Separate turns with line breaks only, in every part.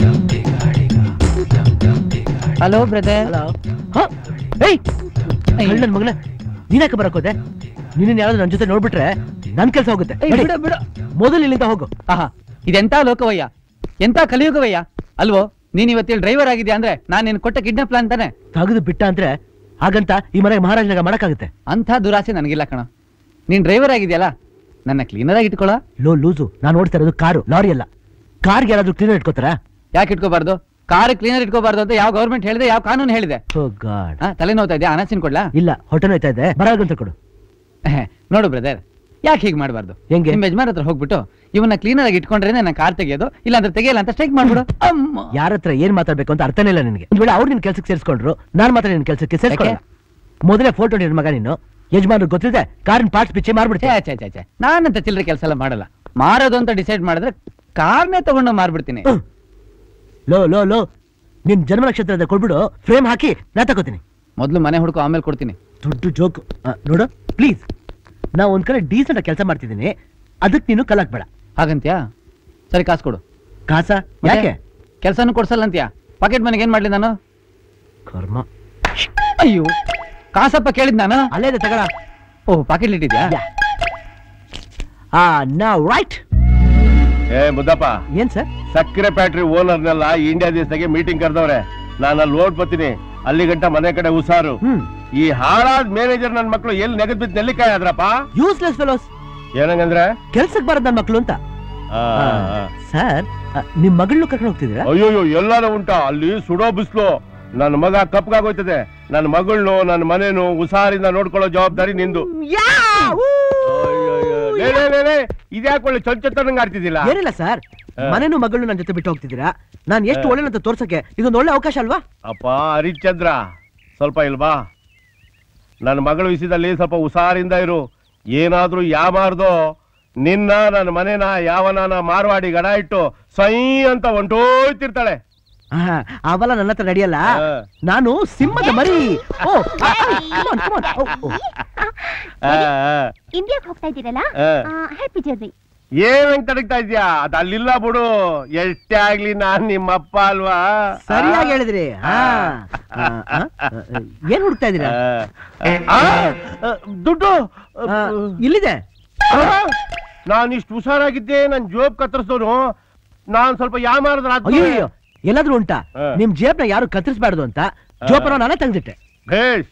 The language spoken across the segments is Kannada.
ಹಲೋ ಬ್ರದರ್
ಹಲೋ ಏಯ್ ನನ್ನ ಮಗನ ನೀನ್ಯಾಕೆ ಬರಕೋದೆ ನಿನ್ನ ಯಾರಾದ್ರೂ ನನ್ನ ಜೊತೆ ನೋಡ್ಬಿಟ್ರೆ ನನ್ ಕೆಲಸ ಹೋಗುತ್ತೆ ನಡಿ.
ಬಿಡ ಬಿಡ
ಮೊದಲು ಇಲ್ಲಿಂದ ಹೋಗು
ಆಹಾ ಇದೆಂತ ಲೋಕವಯ್ಯ ಎಂತ ಕಲಿಯುಗವಯ್ಯ ಅಲ್ವೋ ನೀನ್ ಇವತ್ತಿಲ್ಲಿ ಡ್ರೈವರ್ ಆಗಿದ್ಯಾ ಅಂದ್ರೆ ನಾನ್ ನಿನ್ ಕೊಟ್ಟ ಕಿಡ್ನಾಪ್ ಪ್ಲಾನ್ ತಾನೆ
ತೆಗೆದು ಬಿಟ್ಟ ಅಂದ್ರೆ ಹಾಗಂತ ಈ ಮನೆಗೆ ಮಹಾರಾಜನಾಗ ಮಾಡಕ್ಕಾಗುತ್ತೆ
ಅಂಥ ದುರಾಸೆ ನನಗಿಲ್ಲ ಕಣ ನೀನ್ ಡ್ರೈವರ್ ಆಗಿದ್ಯಲ್ಲ ನನ್ನ ಕ್ಲೀನರ್ ಆಗಿ ಇಟ್ಕೊಳ
ಲೋ ಲೂಸು ನಾನು ಓಡ್ತಾ ಇರೋದು ಕಾರು ಲಾರಿ ಅಲ್ಲ ಕಾರ್ಗೆ ಯಾರಾದ್ರೂ ಕ್ಲೀನರ್ ಇಟ್ಕೋತಾರ
ಯಾಕೆ ಇಟ್ಕೋಬಾರ್ದು ಕಾರ್ ಕ್ಲೀನರ್ ಇಟ್ಕೋಬಾರ್ದು ಅಂತ ಯಾವ ಗೌರ್ಮೆಂಟ್ ಹೇಳಿದೆ ಯಾವ ಕಾನೂನು ಹೇಳಿದೆ
ಓ ಗಾಡ್
ಆ, ತಲೆ ನೋವ್ತಾ ಇದೆಯಾ ಅನಸಿನ್ ಕೊಡ್ಲಾ
ಇಲ್ಲ ಹೊಟ್ಟೆ ನೋಯ್ತಾ ಇದೆ ಬರಾಗಂತ ಕೊಡು
ನೋಡು ಬ್ರದರ್ ಯಾಕೆ ಹೀಗೆ ಮಾಡಬಾರ್ದು
ಹೆಂಗೆ?
ನಿಮ್ ಯಜಮಾನ್ ಹತ್ರ ಹೋಗ್ಬಿಟ್ಟು ಇವನ್ನ ಕ್ಲೀನರ್ ಆಗಿ ಇಟ್ಕೊಂಡ್ರೆ ನನ್ನ ಕಾರ್ ತೆಗೆಯೋದು ಇಲ್ಲ ಅಂದ್ರೆ ತೆಗೆಯಲ್ಲ ಅಂತ ಸ್ಟ್ರೈಕ್ ಮಾಡ್ಬಿಡು ಅಮ್ಮ
ಯಾರ ಹತ್ರ ಏನ್ ಮಾತಾಡ್ಬೇಕು ಅಂತ ಅರ್ಥನೇ ಇಲ್ಲ ನಿನಗೆ ಒಂದ್ ವೇಳೆ ಅವ್ರು ನಿನ್ ಕೆಲ್ಸಕ್ಕೆ ಸೇರಿಸ್ಕೊಂಡ್ರು ನಾನ್ ಮಾತ್ರ ನಿನ್ ಕೆಲ್ಸಕ್ಕೆ ಸೇರಿಸ್ಕೊಳ್ಳ ಮೊದಲೇ ಫೋಟೋ ನಿನ್ ಮಗ ನೀನು ಯಜಮಾನ್ರು ಗೊತ್ತಿದೆ ಕಾರಿನ ಪಾರ್ಟ್ಸ್ ಬಿಚ್ಚಿ
ಛೇ
ಮಾಡ್ಬಿಡ್ತೀಯ
ಛೇ ಛೇ ಛೇ ನಾನಂತ ಚಿಲ್ಲರೆ ಕೆಲಸ ಎಲ್ಲ ಮಾಡಲ್ಲ ಮಾರೋದು ಅಂತ ಡಿಸೈಡ್ ಮಾಡಿದ್ರೆ ಕಾರ್ನೇ ತಗೊಂಡು ಮಾರ್ಬಿಡ್ತೀನಿ
ಹ್ಮ್. ಲೋ ಲೋ ಲೋ ನಿನ್ ಜನ್ಮ ನಕ್ಷತ್ರದ ಕೊಡ್ಬಿಡು ಫ್ರೇಮ್ ಹಾಕಿ ನಾ ತಗೋತೀನಿ
ಮೊದ್ಲು ಮನೆ ಹುಡುಕು ಆಮೇಲೆ ಕೊಡ್ತೀನಿ
ದೊಡ್ಡ ಜೋಕ್ ನೋಡು ಪ್ಲೀಸ್ ನಾ ಒಂದ್ ಕಡೆ ಡೀಸೆಂಟ್ ಕೆಲಸ ಮಾಡ್ತಿದ್ದೀನಿ ಅದಕ್ಕೆ ನೀನು ಕಲಾಕ್ಬೇಡ
ಹಾಗಂತ್ಯಾ ಸರಿ ಕಾಸು ಕೊಡು
ಕಾಸ ಯಾಕೆ
ಕೆಲಸನೂ ಕೊಡ್ಸಲ್ಲ ಅಂತ್ಯಾ ಪಾಕೆಟ್ ಮನೆಗೆ ಏನ್ ಮಾಡ್ಲಿ ನಾನು
ಕರ್ಮ
ಅಯ್ಯೋ ಕಾಸಪ್ಪ ಕೇಳಿದ್ ನಾನು
ಅಲ್ಲೇ ಇದೆ ತಗೊಳ
ಓ ಪಾಕೆಟ್ ಇಟ್ಟಿದ್ಯಾ
ಆ ನಾ ರೈಟ್
ಏ ಮುದ್ದಪ್ಪ
ಏನ್ ಸರ್
ಸಕ್ಕರೆ ಫ್ಯಾಕ್ಟ್ರಿ ಓನರ್ನೆಲ್ಲ ಇಂಡಿಯಾ ದೇಶದಾಗೆ ಮೀಟಿಂಗ್ ಕರೆದವ್ರೆ ನಾನು ಅಲ್ಲಿ ಓಡ್ ಬರ್ತೀನಿ ಅಲ್ಲಿ ಗಂಟ ಮನೆ ಕಡೆ ಹುಷಾರು
ಹ್ಮ್
ಈ ಹಾಳಾದ ಮ್ಯಾನೇಜರ್ ನನ್ ಮಕ್ಳು ಎಲ್ಲಿ ನೆಗದ್ ಬಿದ್ದು ನೆಲ್ಲಿಕಾಯಿ ಆದ್ರಪ್ಪ
ಯೂಸ್ಲೆಸ್ ಫೆಲೋಸ್
ಏನಂಗಂದ್ರೆ
ಕೆಲ್ಸಕ್ಕೆ ಬರೋದ್ ನನ್ನ ಮಕ್ಳು ಅಂತ
ಆ, ಆ.
ಸರ್ ನಿಮ್ ಮಗಳನ್ನ ಕರ್ಕೊಂಡು ಹೋಗ್ತಿದ್ದೀರಾ
ಅಯ್ಯೋಯ್ಯೋ ಎಲ್ಲಾನು ಉಂಟಾ ಅಲ್ಲಿ ಸುಡೋ ಬಿಸ್ಲು ನನ್ನ ಮಗ ಕಪ್ಗಾಗೋಯ್ತದೆ ನನ್ನ ಮಗಳನು ನನ್ನ ಮನೇನು ಹುಷಾರಿಂದ ನೋಡ್ಕೊಳ್ಳೋ ಜವಾಬ್ದಾರಿ ನಿಂದು ಅಯ್ಯಯ್ಯೋ. ಲೇ, ಲೇ, ಲೇ, ಲೇ, ಇದ್ಯಾಕ್ ಒಳ್ಳೆ ಚೊಚ್ಚತ್ತನಂಗ್ ಆಡ್ತಿದ್ದಿಲ್ಲ
ಏನಿಲ್ಲ ಸರ್
ಆ.
ಮನೇನು ಮಗಳು ನನ್ನ ಜೊತೆ ಬಿಟ್ಟು ಹೋಗ್ತಿದ್ದೀರಾ ನಾನು ಎಷ್ಟು
ಆ.
ಒಳ್ಳೆ ಅಂತ ತೋರ್ಸಕ್ಕೆ ಇದೊಂದು ಒಳ್ಳೆ ಅವಕಾಶ ಅಲ್ವಾ
ಅಪ್ಪ ಹರಿಶ್ಚಂದ್ರ ಸ್ವಲ್ಪ ಇಲ್ವಾ ನನ್ನ ಮಗಳ ವಿಷಯದಲ್ಲಿ ಸ್ವಲ್ಪ ಹುಷಾರಿಂದ ಇರು ಏನಾದ್ರೂ ಯಾಮಾರ್ದೋ ನಿನ್ನ ನನ್ನ ಮನೆನ ಯಾವನಾನ ಮಾರ್ವಾಡಿ ಗಡ ಇಟ್ಟು ಸೈ ಅಂತ ಹೊಂಟೋಯ್ತಿರ್ತಾಳೆ
ಆಹಾ, ಅವೆಲ್ಲ ನನ್ನ ಹತ್ರ ನಡೆಯಲ್ಲ
ಆ.
ನಾನು ಸಿಂಹದ ಮರಿ ಓ ಆ, come on, come on. ಓ, ಓ.
ಆ, ಆ.
ಇಂಡಿಯಾಕ್ ಹೋಗ್ತಾ ಇದ್ದೀರಲ್ಲ
ಆ.
ಹ್ಯಾಪಿ ಜರ್ನಿ
ಏನಂಗ್ ತಡಗ್ತಾ ಇದ್ಯಾ ಅದ್ ಅಲ್ಲಿಲ್ಲ ಬಿಡು ಎಷ್ಟೇ ಆಗ್ಲಿ ನಾನ್ ನಿಮ್ಮಪ್ಪ ಅಲ್ವಾ
ಸರಿಯಾಗಿ ಹೇಳಿದ್ರಿ ಆ, ಆ, ಆ, ಆ, ಏನ್ ಹುಡುಕ್ತಾ ಇದ್ದೀರಾ
ಆ, ಆ, ದುಡ್ಡು
ಆ, ಇಲ್ಲಿದೆ
ನಾನು ಇಷ್ಟು ಹುಷಾರಾಗಿದ್ದೆ ನನ್ ಜೋಬ್ ಕತ್ತರಿಸೋನು ನಾನ್ ಸ್ವಲ್ಪ ಯಾಮಾರದ್ರ
ಅಯ್ಯೋ ಅಯ್ಯೋ ಎಲ್ಲಾದ್ರೂ ಉಂಟಾ
ಆ.
ನಿಮ್ ಜೇಬ್ನ ಯಾರು ಕತ್ತರಿಸಬಾರ್ದು ಅಂತ ಜೋಪನ ನಾನೇ ತೆಗ್ದಿಟ್ಟೆ
ಭೇಷ್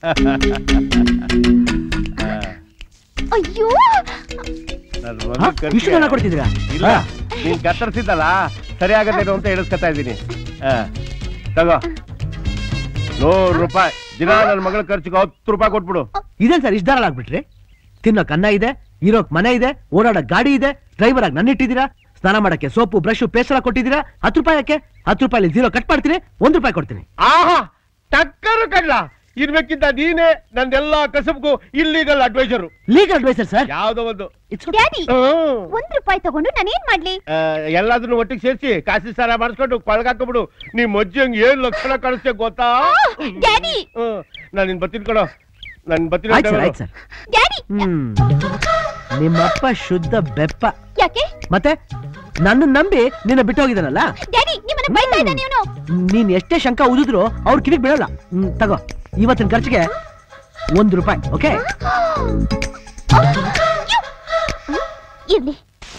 ಅಯ್ಯೋ
ನನ್
ಹಾ?
ಮಗನ್ ಕರ್ಕೆ.
ಇಷ್ಟು ಜನ ಕೊಡ್ತಿದ್ದೀರಾ
ಇಲ್ಲ
ಹಾ.
ನೀನ್ ಕತ್ತರಿಸಿದ್ದಲ್ಲ ಸರಿಯಾಗದೇನು ಅಂತ ಹೇಳಿಸ್ಕೊತಾ ಇದ್ದೀನಿ ಆ, ತಗೋ ನೂರು ರೂಪಾಯಿ ದಿನ ನನ್ನ ಮಗಳ ಖರ್ಚಿಗೆ ಹತ್ತು ರೂಪಾಯಿ ಕೊಟ್ಬಿಡು
ಇದೇನ್ ಸರ್ ಇಷ್ಟ ಧಾರಾಳ ಆಗ್ಬಿಟ್ರಿ ತಿನ್ನೋಕ್ ಅನ್ನ ಇದೆ ಇರೋಕ್ ಮನೆ ಇದೆ ಓಡಾಡಕ್ ಗಾಡಿ ಇದೆ ಡ್ರೈವರ್ ಆಗಿ ನನ್ನ ಇಟ್ಟಿದ್ದೀರಾ ಸ್ನಾನ ಮಾಡಕ್ಕೆ ಸೋಪು ಬ್ರಷ್ ಪೇಸ್ಟ್ ಎಲ್ಲ ಕೊಟ್ಟಿದ್ದೀರಾ ಹತ್ತು ರೂಪಾಯಿ ಯಾಕೆ ಹತ್ತು ರೂಪಾಯಿ ಜೀರೋ ಕಟ್ ಮಾಡ್ತೀನಿ ಒಂದ್ ರೂಪಾಯಿ ಕೊಡ್ತೀನಿ
ಆಹಾ ಟಕ್ಕರು ಕಡ್ಲ ಇರ್ಬೇಕಿದ್ದ ನೀನೇ ನಂದೆಲ್ಲ ಕಸಬ್ಗೂ ಇಲ್ಲಿಗಲ್ ಅಡ್ವೈಸರು
ಲೀಗಲ್ ಅಡ್ವೈಸರ್ ಸರ್
ಯಾವ್ದೋ ಒಂದು
ಇಟ್ಸ್
ಡ್ಯಾಡಿ
ಹ್ಮ್.
ಒಂದ್ ರೂಪಾಯಿ ತಗೊಂಡು ನಾನು ಏನ್ ಮಾಡ್ಲಿ
ಆ, ಎಲ್ಲದನ್ನು ಒಟ್ಟಿಗೆ ಸೇರಿಸಿ ಕಾಸಿ ಸಾರ ಮಾಡಿಸ್ಕೊಂಡು ಕೊಳಗಾಕ್ಬಿಡು ನೀ ಮಜ್ಜಂಗ್ ಏನ್ ಲಕ್ಷಣ ಕಾಣಿಸ್ತೇ ಗೊತ್ತಾ
ಡ್ಯಾಡಿ
ಹ್ಮ್ ನಾನು ನಿನ್ ಬರ್ತೀನಿ ಕೊಡೋ ನನ್ ಬರ್ತೀನಿ
ಆಯ್ತು ಸರ್
ಅಂತ
ಆಯ್ತು ಸರ್
ಡ್ಯಾಡಿ
ಹ್ಮ್ ನಿಮ್ಮಪ್ಪ ಶುದ್ಧ ಬೆಪ್ಪ
ಯಾಕೆ
ಮತ್ತೆ ನನ್ನ ನಂಬಿ ನಿನ್ನ ಬಿಟ್ಟು ಹೋಗಿದ್ದಾನಲ್ಲ
ಡ್ಯಾಡಿ ನಿಮ್ಮನ್ನ ಬೈತಾ ಇದ್ದಾನೆ ಇವನು
ನೀನ್ ಎಷ್ಟೇ ಶಂಕ ಉದಿದ್ರು ಅವ್ರ ಕಿವಿಗ್ ಬೀಳಲ್ಲ ಹ್ಮ್, ತಗೋ ಇವತ್ತಿನ ಖರ್ಚಿಗೆ ಒಂದ್ ರೂಪಾಯಿ ಓಕೆ
ಇರ್ಲಿ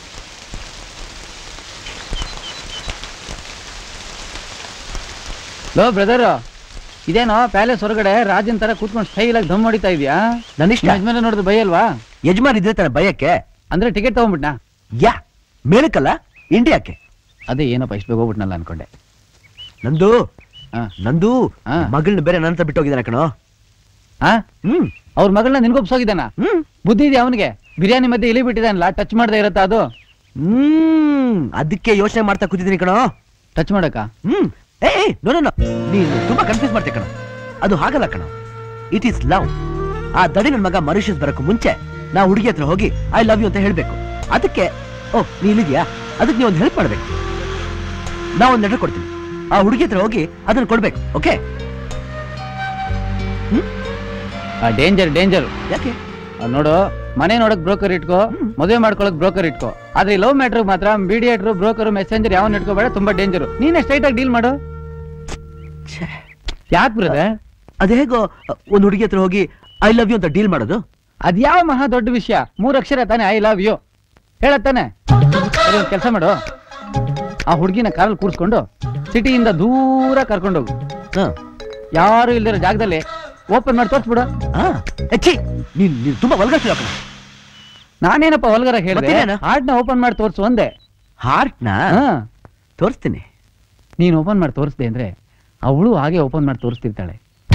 ಲೋ ಬ್ರದರ್ ಇದೇನೋ ಪ್ಯಾಲೇಸ್ ಹೊರಗಡೆ ರಾಜನ್ ತರ ಕೂತ್ಕೊಂಡು ಸ್ಟೈಲ್ ಆಗಿ ದಮ್ ಹೊಡಿತಾ ಇದೀಯಾ
ನನ್ನ ಇಷ್ಟ
ಯಜಮಾನ ನೋಡಿದ್ರೆ ಬೈಯಲ್ವಾ
ಯಜಮಾನ್ ಇದ್ರೆ ತಾನೆ ಭಯಕ್ಕೆ
ಅಂದ್ರೆ ಟಿಕೆಟ್ ತಗೊಂಡ್ಬಿಟ್ನಾ
ಯಾ ಮೇಲಕ್ಕಲ್ಲ ಇಂಡಿಯಾಕ್ಕೆ
ಅದೇ ಏನಪ್ಪ ಇಷ್ಟು ಬೇಗ ಹೋಗ್ಬಿಟ್ನಲ್ಲ ಅನ್ಕೊಂಡೆ
ನಂದು
ಹಾ
ನಂದು
ಹಾ.
ಮಗಳನ್ನ ಬೇರೆ ನನ್ನ ಹತ್ರ ಬಿಟ್ಟು ಹೋಗಿದ್ದಾನೆ ಕಣೋ
ಹಾ
ಹ್ಮ್
ಅವ್ರ ಮಗಳನ್ನ ನಿನ್ಗೊಪ್ಸೋಗಿದ್ದಾನ
ಹ್ಮ್
ಬುದ್ಧಿ ಇದೆ ಅವನಿಗೆ ಬಿರಿಯಾನಿ ಮಧ್ಯೆ ಇಲಿ ಬಿಟ್ಟಿದ್ದಾನಲ್ಲ ಟಚ್ ಮಾಡದೆ ಇರತ್ತಾ ಅದು
ಹ್ಮ್ ಅದಕ್ಕೆ ಯೋಚನೆ ಮಾಡ್ತಾ ಕೂತಿದ್ದೀನಿ ಕಣೋ
ಟಚ್ ಮಾಡಕ
ಹ್ಮ್ ಏ ನೋ ನೋ ನೀನು ತುಂಬಾ ಕನ್ಫ್ಯೂಸ್ ಮಾಡ್ತೆ ಕಣ ಅದು ಹಾಗಲ್ಲ ಕಣ ಇಟ್ ಈಸ್ ಲವ್ ಆ ದಡಿ ನನ್ನ ಮಗ ಮರಿಷಸ್ ಬರಕ್ಕೂ ಮುಂಚೆ ನಾ ಹುಡುಗಿ ಹತ್ರ ಹೋಗಿ ಐ ಲವ್ ಯು ಅಂತ ಹೇಳ್ಬೇಕು ಅದಕ್ಕೆ ಓ ನೀ ಇಲ್ಲಿದ್ಯಾ ಅದಕ್ಕೆ ನೀವು ಒಂದು ಹೆಲ್ಪ್ ಮಾಡ್ಬೇಕು ನಾ ಒಂದು ಲೆಟರ್ ಕೊಡ್ತೀನಿ ಆ ಹುಡುಗಿ ಹತ್ರ ಹೋಗಿ ಅದನ್ನ ಕೊಡ್ಬೇಕು ಓಕೆ
ಡೇಂಜರ್ ಡೇಂಜರ್
ಯಾಕೆ
ನೋಡು ಮನೆ ನೋಡಕ್ ಬ್ರೋಕರ್ ಇಟ್ಕೋ ಮದುವೆ ಮಾಡ್ಕೊಳಕ್ ಬ್ರೋಕರ್ ಇಟ್ಕೋ ಆದ್ರೆ ಲವ್ ಮ್ಯಾಟ್ರ್ ಮಾತ್ರ ಮೀಡಿಯೇಟರ್ ಬ್ರೋಕರ್ ಮೆಸೆಂಜರ್ ಯಾವನ್ ಇಟ್ಕೋಬೇಡ ತುಂಬಾ ಡೇಂಜರ್ ನೀನೇ ಸ್ಟ್ರೈಟ್ ಆಗಿ ಡೀಲ್ ಮಾಡು
ಛೇ,
ಯಾಕೆ ಬ್ರದರ್
ಅದ್ ಹೇಗೋ ಒಂದ್ ಹುಡುಗಿ ಹತ್ರ ಹೋಗಿ ಐ ಲವ್ ಯು ಅಂತ ಡೀಲ್ ಮಾಡೋದು
ಅದ್ಯಾವ ಮಹಾ ದೊಡ್ಡ ವಿಷಯ ಮೂರ್ ಅಕ್ಷರ ತಾನೆ ಐ ಲವ್ ಯು ಹೇಳತ್ತಾನೆ ಕೆಲಸ ಮಾಡು ಆ ಹುಡುಗಿನ ಕಾರಲ್ಲಿ ಕೂರಿಸ್ಕೊಂಡು ಸಿಟಿಯಿಂದ ದೂರ ಕರ್ಕೊಂಡೋಗು
ಹ.
ಯಾರು ಇಲ್ದಿರೋ ಜಾಗದಲ್ಲಿ ಓಪನ್ ಮಾಡಿ ತೋರ್ಸ್ಬಿಡು
ಆ, ಏ, ಛೀ, ನೀನ್ ನೀನ್ ತುಂಬಾ ವಲ್ಗರ್ತಿಲ್ಲ ಕಣ
ನಾನೇನಪ್ಪ ಹೊಲ್ಗರ ಹೇಳಿದೆ
ಮತ್ತಿನ್ನೇನು?
ಹಾರ್ಟ್ನ ಓಪನ್ ಮಾಡಿ ತೋರ್ಸು ಒಂದೇ
ಹಾರ್ಟ್ನ
ಹಾ
ತೋರಿಸ್ತೀನಿ
ನೀನ್ ಓಪನ್ ಮಾಡಿ ತೋರಿಸ್ದೆ ಅಂದ್ರೆ ಅವಳು ಹಾಗೆ ಓಪನ್ ಮಾಡಿ ತೋರಿಸ್ತಿರ್ತಾಳೆ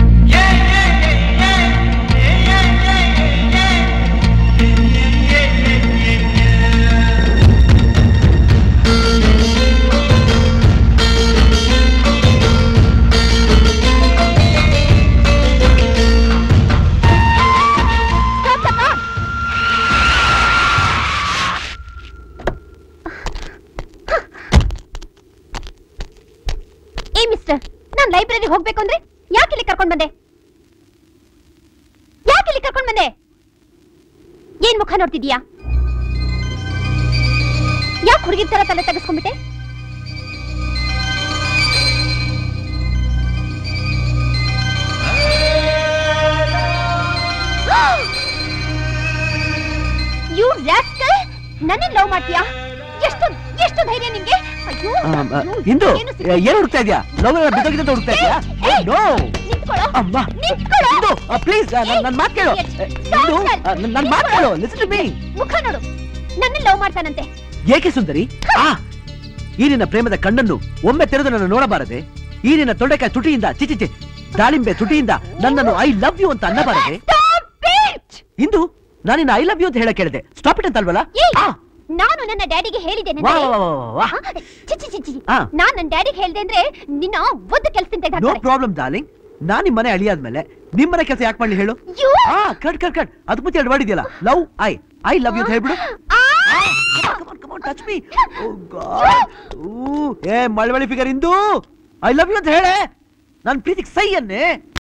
Stop the car. ಏ ಮಿಸ್ಟರ್ ನಾನ್ ಲೈಬ್ರರಿ ಹೋಗ್ಬೇಕು ಅಂದ್ರೆ ಯಾಕೆ ಇಲ್ಲಿ ಕರ್ಕೊಂಡ್ ಬಂದೆ ಯಾಕೆ ಇಲ್ಲಿ ಕರ್ಕೊಂಡ್ ಬಂದೆ ಏನ್ ಮುಖ ನೋಡ್ತಿದ್ಯಾ ಯಾಕೆ ಹುಡುಗಿರ್ ತರ ತಲೆ ತೆಗೆಸ್ಕೊಂಡ್ಬಿಟ್ಟೆ ಯು ರಾಸ್ಕಲ್ ನನ್ನ ಲವ್ ಮಾಡ್ತೀಯಾ ಎಷ್ಟು ಎಷ್ಟು ಧೈರ್ಯ ನಿಂಗೆ ಅಯ್ಯೋ
ಆ, ಆ,
ಅಯ್ಯೋ,
ಇಂದು
ಏನು ಸಿಕ್ಕಿಲ್ಲ.
ಏನ್ ಹುಡುಕ್ತಾ ಇದ್ಯಾ ಲವ್ ಬಿದ್ದೋಗಿದೆ ಅಂತ ಹುಡುಕ್ತಾ ಇದ್ಯಾ
ಏ, ಏ,
ನೋ
ನಿಂತ್ಕೊಳ್ಳೋ
ಅಮ್ಮ
ನಿಂತ್ಕೊಳ್ಳೋ
ಇಂದು ಪ್ಲೀಸ್ ನನ್ ಮಾತ್ ಕೇಳು
Idiot.
ಏ, ಇಂದು ಆ, ನನ್- ನನ್ ಮಾತ್ ಕೇಳು ಲಿಸನ್ ಟು ಮೀ
ಮುಖ ನೋಡು ನನ್ನ ಲವ್ ಮಾಡ್ತಾನಂತೆ
ಏಕೆ ಸುಂದರಿ ಆ ಈ ನಿನ್ನ ಪ್ರೇಮದ ಕಣ್ಣನ್ನು ಒಮ್ಮೆ ತೆರೆದು ನನ್ನ ನೋಡಬಾರದೆ ಈ ನಿನ್ನ ತೊಂಡೆಕಾಯಿ ತುಟಿಯಿಂದ ಚಿಚಿ ಚಿ ದಾಳಿಂಬೆ ತುಟಿಯಿಂದ ನನ್ನನ್ನು ಐ ಲವ್ ಯು ಅಂತ ಅನ್ನಬಾರದೆ
Stop it!
ಇಂದು ನಾನಿನ್ನ ಐ ಲವ್ ಯು ಅಂತ ಹೇಳಕ್ ಹೇಳಿದೆ ಸ್ಟಾಪ್ ಇಟ್ ಅಂತ ಅಲ್ವಲ್ಲ
ಏಯ್,
ಆ,
ನಾನು ನನ್ನ ಡ್ಯಾಡಿಗೆ ಹೇಳಿದೆ
ವಾ, ವಾ, ವಾ, ವಾ, ವಾ.
ಚಿ ಚಿ, ಚಿ, ಚಿ.
ಆ.
ನಾನ್ ನನ್ನ ಡ್ಯಾಡಿಗೆ ಹೇಳ್ದೆ ಅಂದ್ರೆ ನಿನ್ನ ಒದ್ದು ಕೆಲಸದಿಂದ
ನೋ
ತೆಗ್ದಾಕ್ತಾರೆ.
ಪ್ರಾಬ್ಲಮ್ ಡಾರ್ಲಿಂಗ್ ನಾನ್ ನಿಮ್ ಮನೆ ಅಳಿಯಾದ್ಮೇಲೆ ನಿಮ್ ಮನೆ ಕೆಲಸ ಯಾಕೆ ಮಾಡ್ಲಿ ಹೇಳು
You-
ಆ ಕಟ್ ಕಟ್ ಕಟ್ ಅದ್ ಮುಂಚೆ ಎರಡು ಮಾಡಿದ್ಯಲ್ಲ love I I love you ಅಂತ ಹೇಳ್ಬಿಡು
ಆ!
ಟಚ್ ಮೀ ಏ ಮಳವಳಿ ಫಿಗರ್ ಇಂದು ಐ ಲವ್ ಯು ಅಂತ ಹೇಳೆ ನನ್ ಪ್ರೀತಿಗೆ ಸೈ ಅನ್ನೇ